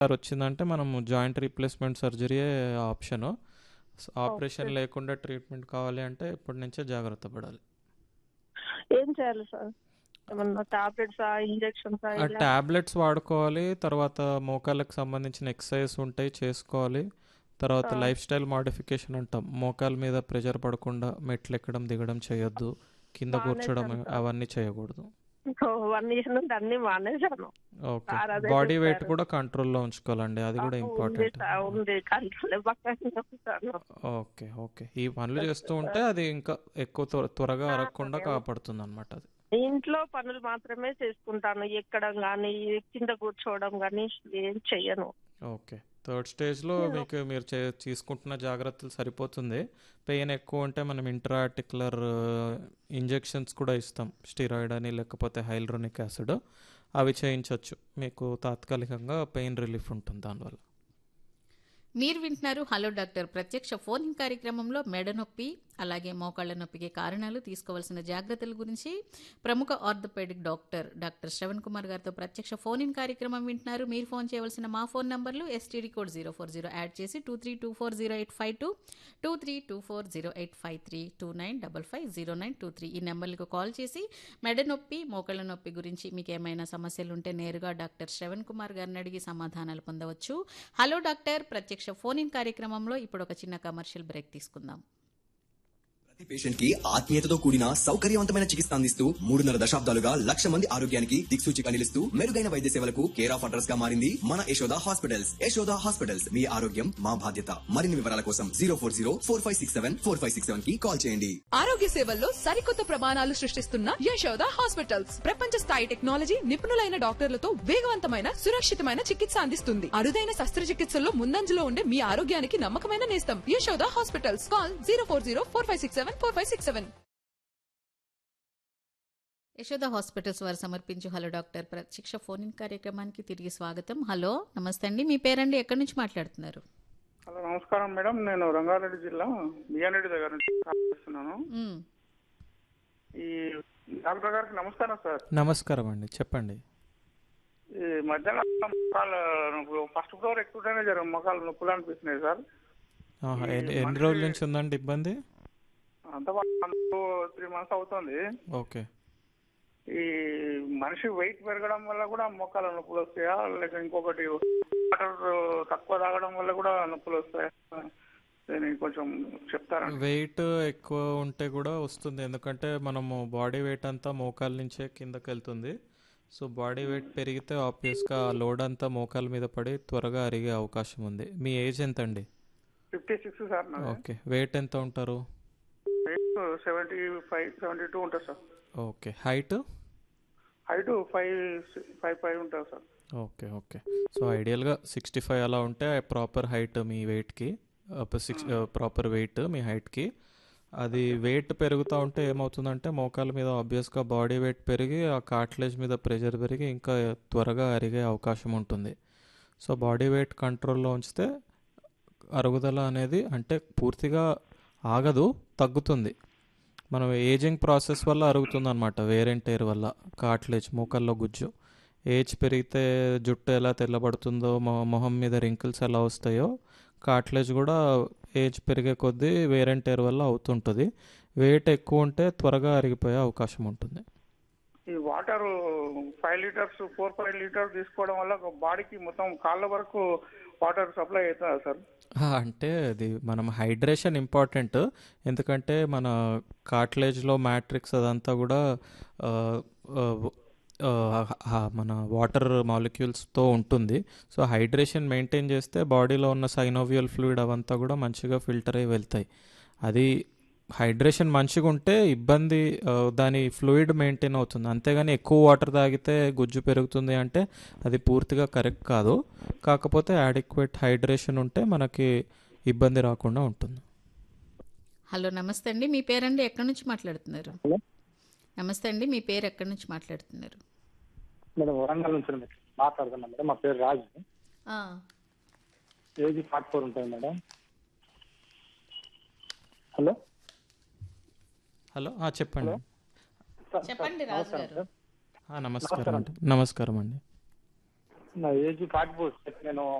Sir వచ్చిందంటే మనము joint replacement సర్జరీయే ఆప్షను ఆపరేషన్ ఓకే. లేకుండా ట్రీట్మెంట్ కావాలి అంటే ఇప్పటి నుంచే జాగ్రత్త పడాలి ఏం చేయాలి సార్ ఏమన్నా టాబ్లెట్సా ఇంజెక్షన్సా ఆ టాబ్లెట్స్ వాడుకోవాలి తర్వాత మోకాళ్ళకి సంబంధించిన ఎక్సర్సైజ్ ఉంటాయి చేసుకోవాలి తర్వాత ఆ. లైఫ్ స్టైల్ మాడిఫికేషన్ అంటాం మోకాల మీద ప్రెషర్ పడకుండా మెట్లు ఎక్కడం దిగడం చేయొద్దు కింద బాగానే కూర్చోడం చేశాను సార్. అవన్నీ చేయకూడదు వన్ ఇయర్ నుండి అన్ని మానేశాను ఓకే సార్ అదే బాడీ వెయిట్ చెప్పారు. కూడా కంట్రోల్లో ఉంచుకోవాలండి అది కూడా ఆ, ఉంది ఇంపార్టెంట్ సార్, ఉంది కంట్రోల్ పక్కన ఉంటాను ఓకే ఓకే ఈ పనులు చేస్తూ ఉంటే అది ఇంకా ఎక్కువ త్వర- త్వరగా ఆ, అరగకుండా ఓకే. కాపాడుతుంది అనమాట అది ఇంట్లో పనులు మాత్రమే చేసుకుంటాను ఎక్కడం కానీ కింద కూర్చోవడం కానీ ఏం చెయ్యను ఓకే థర్డ్ స్టేజ్లో Yeah. మీకు మీరు చే తీసుకుంటున్న జాగ్రత్తలు సరిపోతుంది పెయిన్ ఎక్కువ ఉంటే మనం ఇంట్రాటిక్యులర్ ఇంజెక్షన్స్ కూడా ఇస్తాం స్టిరాయిడ్ అని లేకపోతే హైల్రోనిక్ యాసిడ్ అవి చేయించవచ్చు మీకు తాత్కాలికంగా పెయిన్ రిలీఫ్ ఉంటుంది దానివల్ల మీరు వింటున్నారు హలో డాక్టర్ ప్రత్యక్ష ఫోన్ ఇన్ కార్యక్రమంలో మెడ నొప్పి అలాగే మోకాళ్ళ నొప్పికి కారణాలు తీసుకోవాల్సిన జాగ్రత్తల గురించి ప్రముఖ orthopaedic doctor doctor Shravan Kumar గారితో ప్రత్యక్ష ఫోన్ ఇన్ కార్యక్రమం వింటున్నారు మీరు ఫోన్ చేయవలసిన మా ఫోన్ నంబర్లు STD code zero four zero add చేసి two three two four zero eight five two two three two four zero eight five three two nine double five zero nine two three ఈ నెంబర్లకు call చేసి మెడ నొప్పి మోకాళ్ళ నొప్పి గురించి మీకు ఏమైనా సమస్యలు ఉంటే నేరుగా డాక్టర్ శ్రవణ్ కుమార్ గారిని అడిగి సమాధానాలు పొందవచ్చు హలో డాక్టర్ ప్రత్యక్ష ఫోన్ ఇన్ కార్యక్రమంలో ఇప్పుడు ఒక చిన్న కమర్షియల్ బ్రేక్ తీసుకుందాం ప్రతి పేషెంట్ కి ఆత్మీయతతో కూడిన సౌకర్యవంతమైన చికిత్స అందిస్తూ మూడున్నర దశాబ్దాలుగా లక్ష మంది ఆరోగ్యానికి దిక్సూచిగా నిలుస్తూ మెరుగైన వైద్య సేవలకు కేర్ ఆఫ్ అడ్రస్ గా మారింది మన యశోద హాస్పిటల్స్ యశోద హాస్పిటల్స్ మీ ఆరోగ్యం మా బాధ్యత మరిన్ని వివరాల కోసం zero four zero four five six seven four five six seven కి కాల్ చేయండి ఆరోగ్య సేవల్లో సరికొత్త ప్రమాణాలు సృష్టిస్తున్న యశోద హాస్పిటల్స్ ప్రపంచ స్థాయి టెక్నాలజీ నిపుణులైన డాక్టర్లతో వేగవంతమైన సురక్షితమైన చికిత్స అందిస్తుంది అరుదైన శస్త్రచికిత్సల్లో ముందంజలో ఉండే మీ ఆరోగ్యానికి నమ్మకమైన నేస్తం Yashoda hospitals call zero four zero four five six seven four five six seven Yashoda hospitals వారు సమర్పించు హలో డాక్టర్ ప్రత్యక్ష ఫోన్ ఇన్ కార్యక్రమానికి తిరిగి స్వాగతం హలో నమస్తే అండి మీ పేరండి ఎక్కడి నుంచి మాట్లాడుతున్నారు హలో నమస్కారం మేడం నేను రంగారెడ్డి జిల్లా బియ్యారెడ్డి దగ్గర నుంచి కాల్ చేస్తున్నాను మ్, ఈ డాక్టర్ గారికి నమస్కారం సార్ నమస్కారం అండి చెప్పండి ఈ మధ్యాహ్నం మొక్కలు ఫస్ట్ ఫ్లోర్ ఎక్కువగానే జర మొక్కలు నొప్పులు అనిపిస్తున్నాయి సార్ ఆహా, ఈ ఎన్ని ఎన్ని మనిషి- రోజుల నుంచి ఉందండి ఇబ్బంది అంత త్రీ మంత్స్ అవుతుంది ఓకే ఈ మనిషి వెయిట్ పెరగడం వల్ల కూడా మొక్కల నొప్పులు వస్తాయా లేక ఇంకొకటి వాటర్ తక్కువ తాగడం వల్ల కూడా నొప్పులు వస్తాయా దీన్ని కొంచెం చెప్తారా వెయిట్ ఎక్కువ ఉంటే కూడా వస్తుంది ఎందుకంటే మనము బాడీ వెయిట్ అంతా మోకాల నుంచే కిందకి వెళ్తుంది సో బాడీ వెయిట్ పెరిగితే ఆబ్వియస్గా ఆ లోడ్ అంతా మోకాల మీద పడి త్వరగా అరిగే అవకాశం ఉంది మీ ఏజ్ ఎంత అండి ఫిఫ్టీ సిక్స్ సార్ నాది ఓకే వెయిట్ ఎంత ఉంటారు weight seventy five seventy two ఉంటుంది sir okay height height five five five ఉంటుంది సార్ ఓకే ఓకే సో ఐడియల్గా సిక్స్టీ ఫైవ్ అలా ఉంటే ప్రాపర్ హైట్ మీ వెయిట్కి సిక్స్ ప్రాపర్ వెయిట్ మీ హైట్కి అది వెయిట్ పెరుగుతూ ఉంటే ఏమవుతుందంటే మోకాల మీద ఆబ్వియస్గా బాడీ వెయిట్ పెరిగి ఆ కార్ట్లేజ్ మీద ప్రెషర్ పెరిగి ఇంకా త్వరగా అరిగే అవకాశం ఉంటుంది సో బాడీ వెయిట్ కంట్రోల్లో ఉంచితే అరుగుదల అనేది అంటే పూర్తిగా ఆగదు తగ్గుతుంది మనం ఏజింగ్ ప్రాసెస్ వల్ల అరుగుతుంది అనమాట వేరెంటేర్ వల్ల కార్ట్లేజ్ మోకాల్లో గుజ్జు ఏజ్ పెరిగితే జుట్టు ఎలా తెల్లబడుతుందో మొ- మొహం మీద రింకిల్స్ ఎలా వస్తాయో కార్ట్లేజ్ కూడా ఏజ్ పెరిగే కొద్దీ వేరెంటేర్ వల్ల అవుతుంటుంది వెయిట్ ఎక్కువ ఉంటే త్వరగా అరిగిపోయే అవకాశం ఉంటుంది ఈ water five litres four five litres తీసుకోవడం వల్ల బాడీకి మొత్తం కాళ్ళ వరకు వాటర్ సప్లై అవుతుందా సార్ ఆ, అంటే అది మనం హైడ్రేషన్ ఇంపార్టెంట్ ఎందుకంటే మన కార్ట్లేజ్లో మ్యాట్రిక్స్ అదంతా కూడా ఆ, ఆ, ఆ, ఆ, మన వాటర్ మాలిక్యూల్స్తో ఉంటుంది సో హైడ్రేషన్ మెయింటైన్ చేస్తే బాడీలో ఉన్న సైనోవియల్ ఫ్లూయిడ్ అవంతా కూడా మంచిగా ఫిల్టర్ అయి వెళ్తాయి అది హైడ్రేషన్ మంచిగా ఉంటే ఇబ్బంది ఆ, దాని ఫ్లూయిడ్ మెయింటైన్ అవుతుంది అంతేగాని ఎక్కువ వాటర్ తాగితే గుజ్జు పెరుగుతుంది అంటే అది పూర్తిగా కరెక్ట్ కాదు కాకపోతే యాడిక్వేట్ హైడ్రేషన్ ఉంటే మనకి ఇబ్బంది రాకుండా ఉంటుంది హలో నమస్తే అండి మీ పేరండి ఎక్కడి నుంచి మాట్లాడుతున్నారు హలో నమస్తే అండి మీ పేరు ఎక్కడి నుంచి మాట్లాడుతున్నారు మేడం వరంగల్ నుంచి మేడం మాట్లాడుతున్నాం మేడం మా పేరు రాజు ఆ, ఏజ్ ఫార్టీ ఫోర్ ఉంటుంది మేడం హలో హలో ఆ, చెప్పండి సార్, చెప్పండి సార్, రాజు నమస్కారం గారు. సార్. ఆ, నమస్కారం అండి నమస్కారం అండి నా ఏజ్ ఫార్టీ ఫోర్ నేను